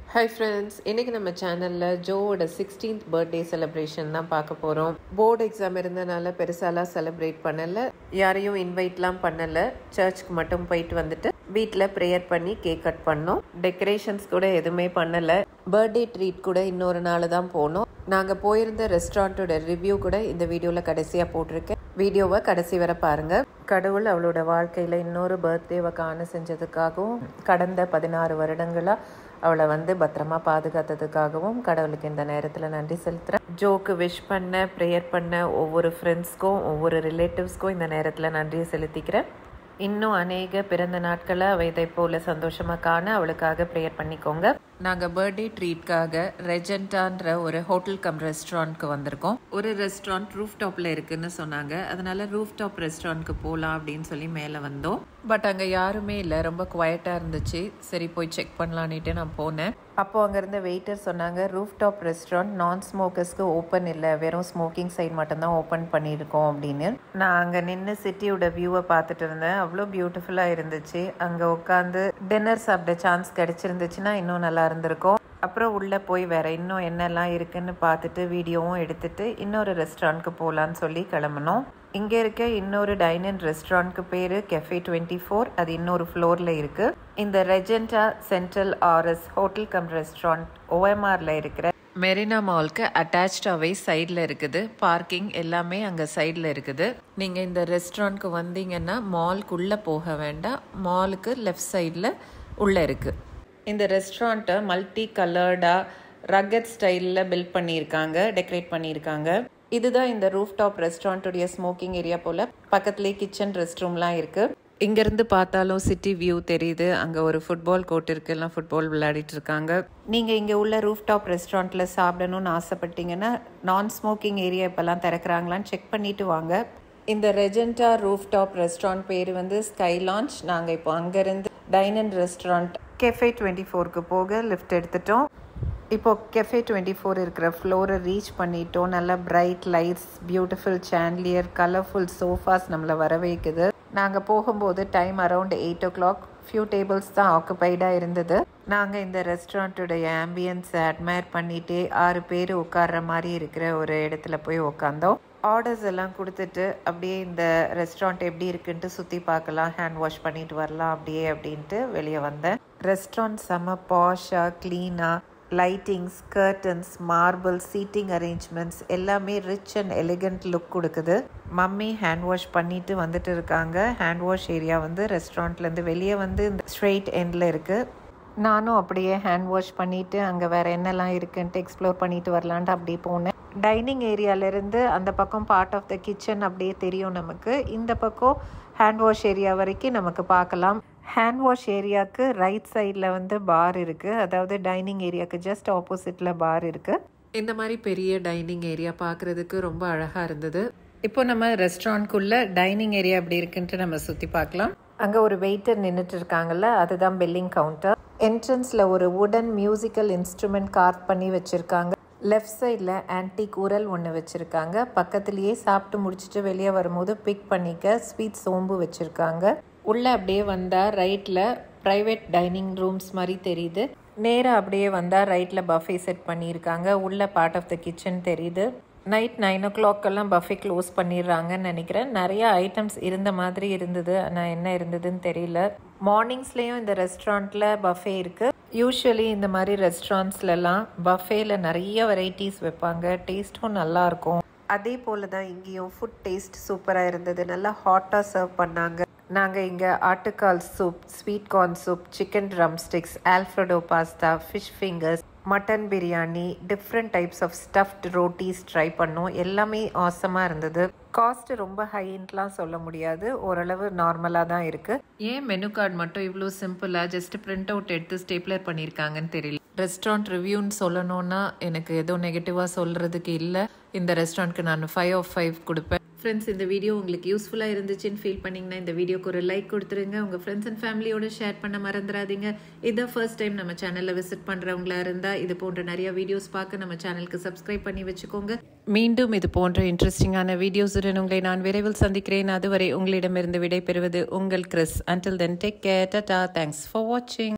hi friends இன்றைக்கி நம்ம சேனலில் ஜோவோட சிக்ஸ்டீன்த் பர்த்டே செலிப்ரேஷன் தான் பார்க்க போகிறோம் போர்டு எக்ஸாம் இருந்தனால பெருசாலாம் செலிப்ரேட் பண்ணலை யாரையும் இன்வைட்லாம் பண்ணலை சர்ச்சுக்கு மட்டும் போயிட்டு வந்துட்டு வீட்டில் ப்ரேயர் பண்ணி கேக் கட் பண்ணோம் டெக்கரேஷன்ஸ் கூட எதுவுமே பண்ணலை பர்த்டே ட்ரீட் கூட இன்னொரு நாள் தான் போனோம் நாங்கள் போயிருந்த ரெஸ்டாரண்ட்டோட ரிவ்யூ கூட இந்த வீடியோவில் கடைசியாக போட்டிருக்கேன் வீடியோவை கடைசி வரை பாருங்கள் கடவுள் அவளோட வாழ்க்கையில் இன்னொரு பர்த்டேவை காண செஞ்சதுக்காகவும் கடந்த பதினாறு வருடங்களாக அவளை வந்து பத்திரமா பாதுகாத்ததுக்காகவும் கடவுளுக்கு இந்த நேரத்தில் நன்றி செலுத்துகிறேன் ஜோக்கு விஷ் பண்ண ப்ரேயர் பண்ண ஒவ்வொரு ஃப்ரெண்ட்ஸ்க்கும் ஒவ்வொரு ரிலேட்டிவ்ஸ்க்கும் இந்த நேரத்தில் நன்றியை செலுத்திக்கிறேன் இன்னும் அநேக பிறந்த நாட்களை அவ இதை போல சந்தோஷமாக காண அவளுக்காக ப்ரேயர் பண்ணிக்கோங்க நாங்கள் பர்த்டே ட்ரீட்காக ரெஜெண்டான்ற ஒரு ஹோட்டல் கம் ரெஸ்டாரண்ட்க்கு வந்திருக்கோம் ஒரு ரெஸ்டாரண்ட் ரூஃப் டாப்பில் இருக்குன்னு சொன்னாங்க அதனால ரூஃப் டாப் ரெஸ்டாரண்ட்க்கு போகலாம் அப்படின்னு சொல்லி மேலே வந்தோம் பட் அங்கே யாருமே இல்லை ரொம்ப குவைட்டாக இருந்துச்சு சரி போய் செக் பண்ணலான்ட்டு நான் போனேன் அப்போ அங்கே இருந்த வெயிட்டர் சொன்னாங்க ரூஃப் டாப் ரெஸ்டாரண்ட் நான் ஸ்மோக்கர்ஸ்க்கு ஓப்பன் இல்லை வெறும் ஸ்மோக்கிங் சைட் மட்டும்தான் ஓப்பன் பண்ணியிருக்கோம் அப்படின்னு நான் அங்கே நின்று சிட்டியோட வியூவை பார்த்துட்டு இருந்தேன் அவ்வளோ பியூட்டிஃபுல்லாக இருந்துச்சு அங்கே உட்காந்து டின்னர் சாப்பிட சான்ஸ் கிடைச்சிருந்துச்சுன்னா இன்னும் நல்லா இருந்திருக்கும் அப்புறம் உள்ளே போய் வேற இன்னும் என்னெல்லாம் இருக்குன்னு பார்த்துட்டு வீடியோவும் எடுத்துட்டு இன்னொரு ரெஸ்டாரண்ட்க்கு போகலான்னு சொல்லி கிளம்புனோம் இங்கே இருக்க இன்னொரு டைனிங் ரெஸ்டாரண்ட்க்கு பேர் கெஃபே டுவெண்ட்டி ஃபோர் அது இன்னொரு ஃப்ளோரில் இருக்குது இந்த Regenta Central RS hotel cum restaurant ஓஎம்ஆரில் இருக்கிற மெரினா மால்க்கு அட்டாச்சாகவே சைடில் இருக்குது பார்க்கிங் எல்லாமே அங்கே சைடில் இருக்குது நீங்கள் இந்த ரெஸ்டாரண்ட்க்கு வந்தீங்கன்னா மால்க்குள்ளே போக வேண்டாம் மாலுக்கு லெஃப்ட் சைடில் உள்ளே இருக்குது இந்த ரெஸ்டாரண்ட்டை மல்டி கலர்டாக ரகட் ஸ்டைலில் பில்ட் பண்ணியிருக்காங்க டெக்கரேட் பண்ணியிருக்காங்க இதுதான் இந்த ரூஃப் டாப் ரெஸ்டாரண்ட்டுடைய ஸ்மோக்கிங் ஏரியா போல் பக்கத்துலேயே கிச்சன் ரெஸ்ட் ரூம்லாம் இருக்குது இங்கேருந்து பார்த்தாலும் சிட்டி வியூ தெரியுது அங்கே ஒரு ஃபுட்பால் கோர்ட் இருக்கு எல்லாம் ஃபுட்பால் விளையாடிட்டு இருக்காங்க நீங்கள் இங்கே உள்ள ரூஃப் டாப் ரெஸ்டாரண்ட்டில் சாப்பிடணும்னு ஆசைப்பட்டீங்கன்னா நான் ஸ்மோக்கிங் ஏரியா இப்போல்லாம் திறக்கிறாங்களான்னு செக் பண்ணிட்டு வாங்க இந்த ரெஜெண்டா ரூஃப் டாப் ரெஸ்டாரண்ட் பேர் வந்து ஸ்கை லான்ச் நாங்கள் இப்போ அங்கேருந்து டைனன் ரெஸ்டாரண்ட் கெஃபே டுவெண்ட்டி ஃபோருக்கு போக லிஃப்ட் எடுத்துட்டோம் இப்போ கெஃபே டுவெண்ட்டி ஃபோர் இருக்கிற ஃப்ளோரை ரீச் பண்ணிட்டோம் நல்லா bright lights beautiful chandelier colourful sofas நம்மளை வர வைக்குது நாங்கள் போகும்போது time around eight o'clock few tables தான் ஆக்குபைடாக இருந்தது நாங்கள் இந்த ரெஸ்டாரண்ட்டுடைய ஆம்பியன்ஸை அட்மயர் பண்ணிகிட்டே ஆறு பேர் உட்கார்ற மாதிரி இருக்கிற ஒரு இடத்துல போய் உட்காந்தோம் ஆர்டர்ஸ் எல்லாம் கொடுத்துட்டு அப்படியே இந்த ரெஸ்டாரண்ட் எப்படி இருக்குன்ட்டு சுற்றி பார்க்கலாம் ஹேண்ட் வாஷ் பண்ணிட்டு வரலாம் அப்படியே அப்படின்ட்டு வெளியே வந்தேன் ரெஸ்டாரண்ட் செம்ம பாஷாக க்ளீனாக lightings curtains marble seating arrangements எல்லாமே ரிச் அண்ட் எலிகண்ட் லுக் கொடுக்குது மம்மி ஹேண்ட் வாஷ் பண்ணிட்டு வந்துட்டு இருக்காங்க ஹேண்ட் வாஷ் ஏரியா வந்து ரெஸ்டாரண்ட்லேருந்து வெளியே வந்து இந்த ஸ்ட்ரெயிட் எண்டில் இருக்குது நானும் அப்படியே ஹேண்ட் வாஷ் பண்ணிவிட்டு அங்கே வேறு என்னெல்லாம் இருக்குன்ட்டு எக்ஸ்ப்ளோர் பண்ணிட்டு வரலான்ட்டு அப்படியே போனேன் டைனிங் ஏரியாவிலேருந்து அந்த பக்கம் பார்ட் ஆஃப் த கிச்சன் அப்படியே தெரியும் நமக்கு இந்த பக்கம் ஹேண்ட் வாஷ் ஏரியா வரைக்கும் நமக்கு பார்க்கலாம் ஹேண்ட் வாஷ் ஏரியாவுக்கு ரைட் சைடில் வந்து பார் இருக்குது அதாவது டைனிங் ஏரியாவுக்கு ஜஸ்ட் ஆப்போசிட்டில் பார் இருக்குது இந்த மாதிரி பெரிய டைனிங் ஏரியா பார்க்குறதுக்கு ரொம்ப அழகாக இருந்தது இப்போ நம்ம ரெஸ்டாரண்ட்குள்ளே டைனிங் ஏரியா எப்படி இருக்குன்ட்டு நம்ம சுற்றி பார்க்கலாம் அங்கே ஒரு வெயிட்டர் நின்றுட்டு இருக்காங்கல்ல அதுதான் பில்லிங் கவுண்டர் என்ட்ரன்ஸில் ஒரு உடன் மியூசிக்கல் இன்ஸ்ட்ருமெண்ட் கார்ட் பண்ணி வச்சுருக்காங்க லெஃப்ட் சைடில் ஆன்டிக் உரல் ஒன்று வச்சுருக்காங்க பக்கத்துலேயே சாப்பிட்டு முடிச்சுட்டு வெளியே வரும்போது பிக் பண்ணிக்க ஸ்வீட் சோம்பு வச்சுருக்காங்க உள்ளே அப்படியே வந்தால் ரைட்டில் ப்ரைவேட் டைனிங் ரூம்ஸ் மாதிரி தெரியுது நேராக அப்படியே வந்தால் ரைட்டில் பஃபே செட் பண்ணியிருக்காங்க உள்ள பார்ட் ஆஃப் த கிச்சன் தெரியுது நைட் நைன் ஓ கிளாக்கெல்லாம் பஃபே க்ளோஸ் பண்ணிடுறாங்கன்னு நினைக்கிறேன் நிறைய ஐட்டம்ஸ் இருந்த மாதிரி இருந்தது ஆனால் என்ன இருந்ததுன்னு தெரியல மார்னிங்ஸ்லேயும் இந்த ரெஸ்டாரண்ட்டில் பஃபே இருக்குது யூஸ்வலி இந்த மாதிரி ரெஸ்டாரண்ட்ஸ்லலாம் பஃபேல நிறைய வெரைட்டிஸ் வைப்பாங்க டேஸ்ட்டும் நல்லாயிருக்கும் அதே போல் தான் இங்கேயும் ஃபுட் டேஸ்ட் சூப்பராக இருந்தது நல்லா ஹாட்டாக சர்வ் பண்ணாங்க நாங்கள் இங்கே ஆட்டுக்கால் soup sweet corn soup chicken drumsticks Alfredo pasta fish fingers mutton biryani different types of stuffed rotis try பண்ணோம் எல்லாமே ஆசமாக இருந்தது காஸ்ட் ரொம்ப ஹைன்ட்லாம் சொல்ல முடியாது ஓரளவு நார்மலாக தான் இருக்குது ஏன் மெனு கார்டு மட்டும் இவ்வளோ சிம்பிளாக ஜஸ்ட் பிரிண்ட் அவுட் எடுத்து ஸ்டேப்லர் பண்ணியிருக்காங்கன்னு தெரியல ரெஸ்டாரண்ட் ரிவ்யூன்னு சொல்லணும்னா எனக்கு எதுவும் நெகட்டிவாக சொல்கிறதுக்கு இல்லை இந்த ரெஸ்டாரண்ட்க்கு நான் ஃபைவ் ஆஃப் ஃபைவ் கொடுப்பேன் ஃப்ரெண்ட்ஸ் இந்த வீடியோ உங்களுக்கு யூஸ்ஃபுல்லாக இருந்துச்சுன்னு ஃபீல் பண்ணிங்கன்னா இந்த வீடியோக்கு ஒரு லைக் கொடுத்துருங்க உங்கள் ஃப்ரெண்ட்ஸ் அண்ட் ஃபேமிலியோட ஷேர் பண்ண மறந்துடாதீங்க இதான் ஃபர்ஸ்ட் டைம் நம்ம சேனலில் விசிட் பண்ணுறவங்களா இருந்தால் இது போன்ற நிறைய வீடியோஸ் பார்க்க நம்ம சேனலுக்கு சப்ஸ்கிரைப் பண்ணி வச்சுக்கோங்க மீண்டும் இது போன்ற இன்ட்ரெஸ்டிங்கான வீடியோஸுடன் உங்களை நான் விரைவில் சந்திக்கிறேன் அதுவரை உங்களிடமிருந்து விடை பெறுவது உங்கள் Chris until then take care tata thanks for வாட்சிங்